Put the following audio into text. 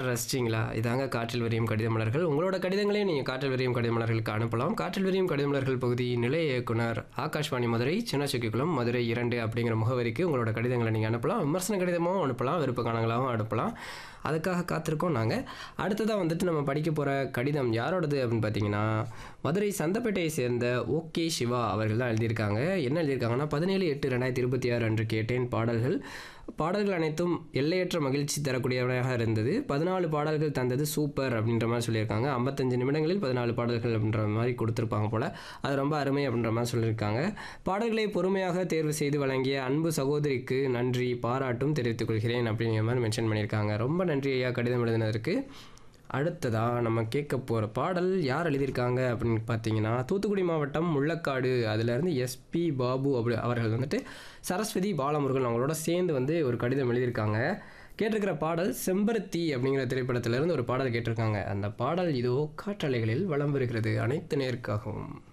ரசிச்சிங்களா இதாங்க காற்றில் விரியும் கடித மலர்கள் உங்களோட கடிதங்களையும் நீங்கள் காற்றில் விரியும் கடித மலர்களுக்கு அனுப்பலாம் காற்றில் விரியும் கடித மலர்கள் பகுதி நிலைய இயக்குனர் ஆகாஷ்வாணி மதுரை சின்னச்சுக்கிக்குளம் மதுரை இரண்டு அப்படிங்கிற முகவரிக்கு உங்களோட கடிதங்களை நீங்கள் அனுப்பலாம் விமர்சன கடிதமாகவும் அனுப்பலாம் விருப்ப காணங்களாகவும் அனுப்பலாம் அதுக்காக காத்திருக்கோம் நாங்கள் அடுத்ததாக வந்துட்டு நம்ம படிக்க போகிற கடிதம் யாரோடது அப்படின்னு பார்த்தீங்கன்னா மதுரை சந்தப்பேட்டையை சேர்ந்த ஓகே சிவா அவர்கள் தான் எழுதியிருக்காங்க என்ன எழுதியிருக்காங்கன்னா பதினேழு எட்டு ரெண்டாயிரத்தி இருபத்தி ஆறு அன்று கேட்டேன் பாடல்கள் பாடல்கள் அனைத்தும் எல்லையற்ற மகிழ்ச்சி தரக்கூடியவனாக இருந்தது பதினாலு பாடல்கள் தந்தது சூப்பர் அப்படின்ற மாதிரி சொல்லியிருக்காங்க ஐம்பத்தஞ்சு நிமிடங்களில் பதினாலு பாடல்கள் அப்படின்ற மாதிரி கொடுத்துருப்பாங்க போல் அது ரொம்ப அருமை அப்படின்ற மாதிரி சொல்லியிருக்காங்க பாடல்களை பொறுமையாக தேர்வு செய்து வழங்கிய அன்பு சகோதரிக்கு நன்றி பாராட்டும் தெரிவித்துக் கொள்கிறேன் அப்படிங்கிற மாதிரி மென்ஷன் பண்ணியிருக்காங்க ரொம்ப நன்றி ஐயா கடிதம் எழுதினதற்கு அடுத்ததாக நம்ம கேட்க போகிற பாடல் யார் எழுதியிருக்காங்க அப்படின்னு பார்த்தீங்கன்னா தூத்துக்குடி மாவட்டம் முள்ளக்காடு அதிலேருந்து எஸ்பி பாபு அப்படி அவர்கள் வந்துட்டு சரஸ்வதி பாலமுருகன் அவங்களோட சேர்ந்து வந்து ஒரு கடிதம் எழுதியிருக்காங்க கேட்டிருக்கிற பாடல் செம்பருத்தி அப்படிங்கிற திரைப்படத்திலிருந்து ஒரு பாடல் கேட்டிருக்காங்க அந்த பாடல் இதோ காற்றலைகளில் வலம் வருகிறது அனைத்து நேருக்காகவும்